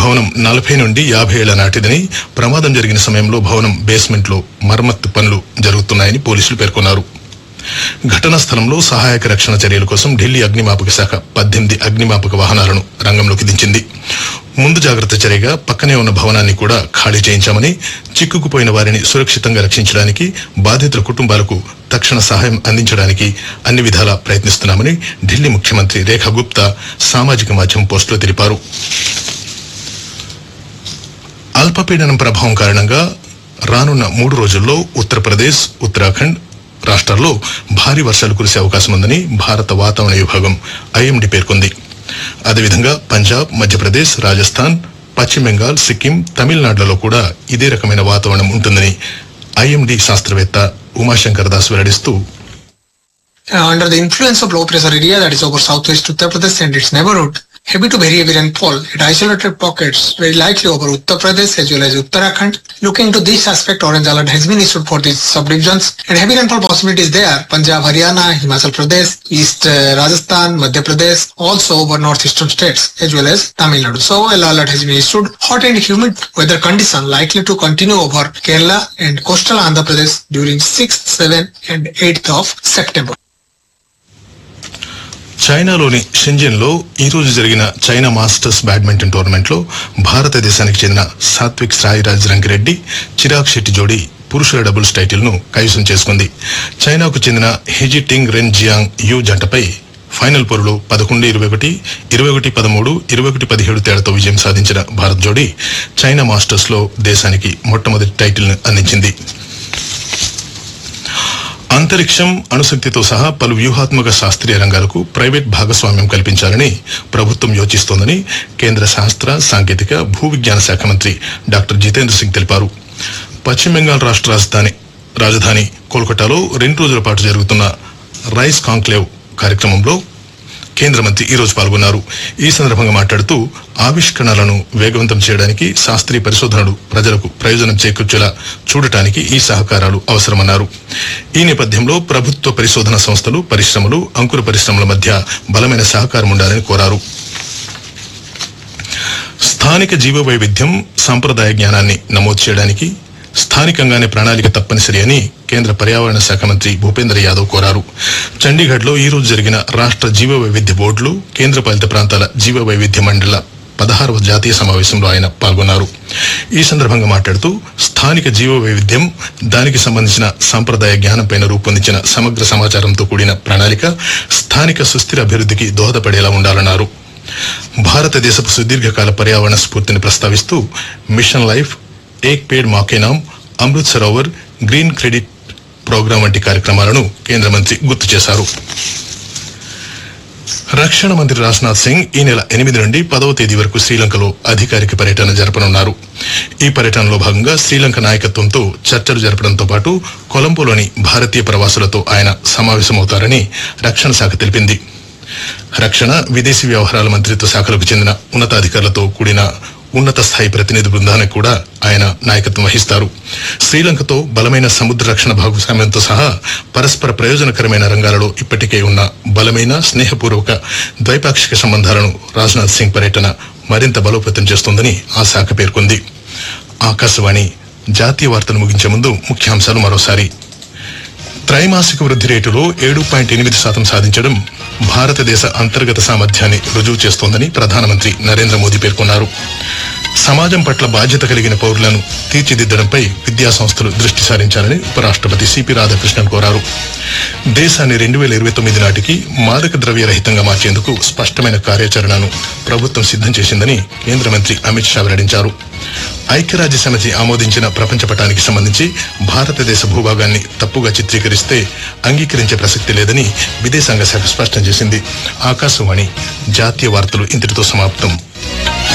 భవనం నలభై నుండి యాభై ఏళ్ల నాటిదని ప్రమాదం జరిగిన సమయంలో భవనం బేస్మెంట్ లో మరమ్మత్తు పనులు జరుగుతున్నాయని పోలీసులు పేర్కొన్నారు ఘటనా స్థలంలో సహాయక రక్షణ చర్యల కోసం ఢిల్లీ అగ్నిమాపక శాఖ పద్దెనిమిది అగ్నిమాపక వాహనాలను రంగంలోకి దించింది ముందు జాగ్రత్త చర్యగా పక్కనే ఉన్న భవనాన్ని కూడా ఖాళీ చేయించామని చిక్కుకుపోయిన వారిని సురక్షితంగా రక్షించడానికి బాధితుల కుటుంబాలకు తక్షణ సహాయం అందించడానికి అన్ని విధాలా ప్రయత్నిస్తున్నామని ఢిల్లీ ముఖ్యమంత్రి రేఖా గుప్తా సామాజిక మాధ్యమం పోస్టులో తెలిపారు అల్పపీడనం ప్రభావం కారణంగా రానున్న మూడు రోజుల్లో ఉత్తరప్రదేశ్ ఉత్తరాఖండ్ రాష్ట్రాల్లో భారీ వర్షాలు కురిసే అవకాశం ఉందని భారత వాతావరణ విభాగం ఐఎండీ పేర్కొంది అదేవిధంగా పంజాబ్ మధ్యప్రదేశ్ రాజస్థాన్ పశ్చిమ బెంగాల్ సిక్కిం తమిళనాడులలో కూడా ఇదే రకమైన వాతావరణం ఉంటుందని ఐఎండీ శాస్త్రవేత్త ఉమాశంకర్ దాస్ వెల్లడిస్తూ Uh, under the influence of low pressure area that is over southwest Uttar Pradesh and its neighborhood, heavy to very heavy rainfall at isolated pockets very likely over Uttar Pradesh as well as Uttarakhand. Looking to this aspect, orange alert has been issued for these subdivisions and heavy rainfall possibilities there. Punjab, Haryana, Himachal Pradesh, East uh, Rajasthan, Madhya Pradesh, also over northeastern states as well as Tamil Nadu. So yellow alert has been issued. Hot and humid weather condition likely to continue over Kerala and coastal Andhra Pradesh during 6th, 7th and 8th of September. చైనాలోని Shenzhen లో ఈ రోజు జరిగిన China masters badminton tournament లో భారతదేశానికి చెందిన సాత్విక్ సాయిరాజ్ రంగిరెడ్డి చిరాగ్ శెట్టి జోడీ పురుషుల డబుల్స్ టైటిల్ ను కైవసం చేసుకుంది చైనాకు చెందిన He Jiting Ren Xiangyu జంటపై ఫైనల్ పోరులో పదకొండు ఇరవై ఒకటి ఇరవై ఒకటి పదమూడు ఇరవై ఒకటి పదిహేడు తేడాతో విజయం సాధించిన భారత్ జోడీ చైనా మాస్టర్స్ లో దేశానికి మొట్టమొదటి టైటిల్ ను అందించింది అంతరిక్షం అణుశక్తితో సహా పలు వ్యూహాత్మక శాస్త్రీయ రంగాలకు ప్రైవేట్ భాగస్వామ్యం కల్పించాలని ప్రభుత్వం యోచిస్తోందని కేంద్ర శాస్త్ర సాంకేతిక భూ విజ్ఞాన శాఖ మంత్రి డాక్టర్ జితేంద్ర సింగ్ తెలిపారు పశ్చిమ బెంగాల్ రాష్ట్ర రాజధాని రాజధాని కోల్కతాలో రెండు రోజుల పాటు జరుగుతున్న రైస్ కాంక్లేవ్ కార్యక్రమంలో కేంద్ర మంత్రి ఈ రోజు పాల్గొన్నారు ఈ సందర్భంగా మాట్లాడుతూ ఆవిష్కరణలను వేగవంతం చేయడానికి శాస్త్రీయ పరిశోధనలు ప్రజలకు ప్రయోజనం చేకూర్చేలా చూడటానికి ఈ సహకారాలు అవసరమన్నారు ఈ నేపథ్యంలో ప్రభుత్వ పరిశోధన సంస్థలు పరిశ్రమలు అంకుర పరిశ్రమల మధ్య బలమైన సహకారం ఉండాలని కోరారు స్థానిక జీవ వైవిధ్యం సాంప్రదాయ జ్ఞానాన్ని నమోదు చేయడానికి స్థానికంగానే ప్రణాళిక తప్పనిసరి అని కేంద్ర పర్యావరణ శాఖ మంత్రి భూపేంద్ర యాదవ్ కోరారు చండీగఢ్ లో ఈ రోజు జరిగిన రాష్ట్ర జీవ వైవిధ్య బోర్డులు కేంద్ర పాలిత ప్రాంతాల జీవ వైవిధ్య మండళ్ల పదహారవ జాతీయ సమావేశంలో ఆయన పాల్గొన్నారు ఈ సందర్భంగా మాట్లాడుతూ స్థానిక జీవ వైవిధ్యం దానికి సంబంధించిన సాంప్రదాయ జ్ఞానంపైన రూపొందించిన సమగ్ర సమాచారంతో కూడిన ప్రణాళిక స్థానిక సుస్థిర అభివృద్ధికి దోహదపడేలా ఉండాలన్నారు భారతదేశపు సుదీర్ఘకాల పర్యావరణ స్ఫూర్తిని ప్రస్తావిస్తూ మిషన్ లైఫ్ ఏక్ పేడ్ మాకే నామ్ Amrit Sarovar green credit programme వంటి కార్యక్రమాలను కేంద్ర మంత్రి గుర్తు చేశారు రక్షణ మంత్రి రాజ్నాథ్ సింగ్ ఈ నెల ఎనిమిది నుండి పదవ తేదీ వరకు శ్రీలంకలో అధికారిక పర్యటన జరపనున్నారు ఈ పర్యటనలో భాగంగా శ్రీలంక నాయకత్వంతో చర్చలు జరపడంతో పాటు కొలంబోలోని భారతీయ ప్రవాసులతో ఆయన సమావేశమవుతారని రక్షణ శాఖ తెలిపింది రక్షణ విదేశీ వ్యవహారాల మంత్రిత్వ శాఖలకు చెందిన ఉన్నతాధికారులతో కూడిన ఉన్నత స్థాయి ప్రతినిధి బృందానికి కూడా ఆయన నాయకత్వం వహిస్తారు శ్రీలంకతో బలమైన సముద్ర రక్షణ భాగస్వామ్యంతో సహా పరస్పర ప్రయోజనకరమైన రంగాలలో ఇప్పటికే ఉన్న బలమైన స్నేహపూర్వక ద్వైపాక్షిక సంబంధాలను రాజ్నాథ్ సింగ్ పర్యటన మరింత బలోపేతం చేస్తోందని ఆ శాఖ పేర్కొంది ఆకాశవాణి జాతీయ వార్తలు ముగించే ముందు ముఖ్యాంశాలు మరోసారి త్రైమాసిక వృద్ధి రేటులో ఏడు పాయింట్ ఎనిమిది శాతం సాధించడం భారతదేశ అంతర్గత సామర్థ్యాన్ని రుజువు చేస్తోందని ప్రధానమంత్రి నరేంద్ర మోదీ పేర్కొన్నారు సమాజం పట్ల బాధ్యత కలిగిన పౌరులను తీర్చిదిద్దడంపై విద్యా సంస్థలు దృష్టి సారించాలని ఉపరాష్ట్రపతి సిపి రాధాకృష్ణన్ కోరారు దేశాన్ని రెండు వేల ఇరవై తొమ్మిది నాటికి మాదక ద్రవ్య రహితంగా మార్చేందుకు స్పష్టమైన కార్యాచరణను ప్రభుత్వం సిద్ధం చేసిందని కేంద్ర మంత్రి అమిత్ షా వెల్లడించారు ఐక్యరాజ్య సమితి ఆమోదించిన ప్రపంచ పటానికి సంబంధించి భారతదేశ భూభాగాన్ని తప్పుగా చిత్రీకరిస్తే అంగీకరించే ప్రసక్తి లేదని విదేశాంగ శాఖ స్పష్టం చేసింది ఆకాశవాణి జాతీయ వార్తలు ఇంతటితో సమాప్తం